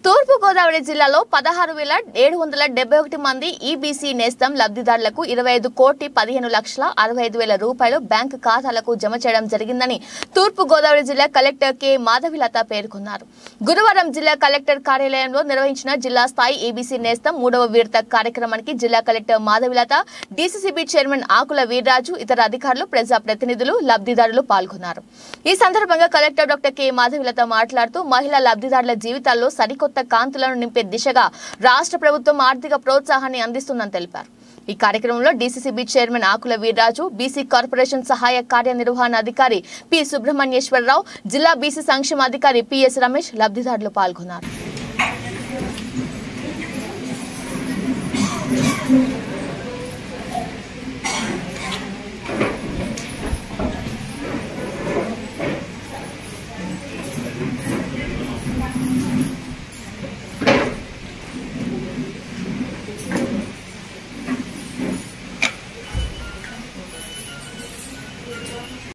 తూర్పు గోదావరి జిల్లాలో పదహారు వేల ఏడు వందల డెబ్బై ఒకటి మంది ఈబీసీ నేస్తం లబ్ధిదారులకు ఇరవై ఐదు కోటి పదిహేను లక్షల అరవై ఐదు వేల రూపాయలు బ్యాంకు ఖాతాలకు జమ చేయడం జరిగిందని తూర్పు గోదావరి జిల్లా కలెక్టర్ కె మాధవిలత పేర్కొన్నారు గురువారం జిల్లా కలెక్టర్ కార్యాలయంలో నిర్వహించిన జిల్లా స్థాయి ఈబీసీ నేస్తం మూడవ విడత కార్యక్రమానికి జిల్లా collector Madhavilatha DCCB chairman Akula Veerraju ఇతర అధికారులు ప్రజాప్రతినిధులు లబ్ధిదారులు పాల్గొన్నారు ఈ సందర్భంగా కలెక్టర్ డాక్టర్ కె మాధవిలత మాట్లాడుతూ మహిళా లబ్ధిదారుల జీవితాల్లో సరికొత్త కాంతులను నింపే దిశగా రాష్ట్ర ప్రభుత్వం ఆర్థిక ప్రోత్సాహాన్ని అందిస్తుందని తెలిపారు ఈ కార్యక్రమంలో DCCB chairman Akula Veerraju BC corporation సహాయ కార్యనిర్వహణ అధికారి పి సుబ్రహ్మణ్యేశ్వరరావు జిల్లా బీసీ సంక్షేమ అధికారి పిఎస్ రమేష్ లబ్ధిదారులు పాల్గొన్నారు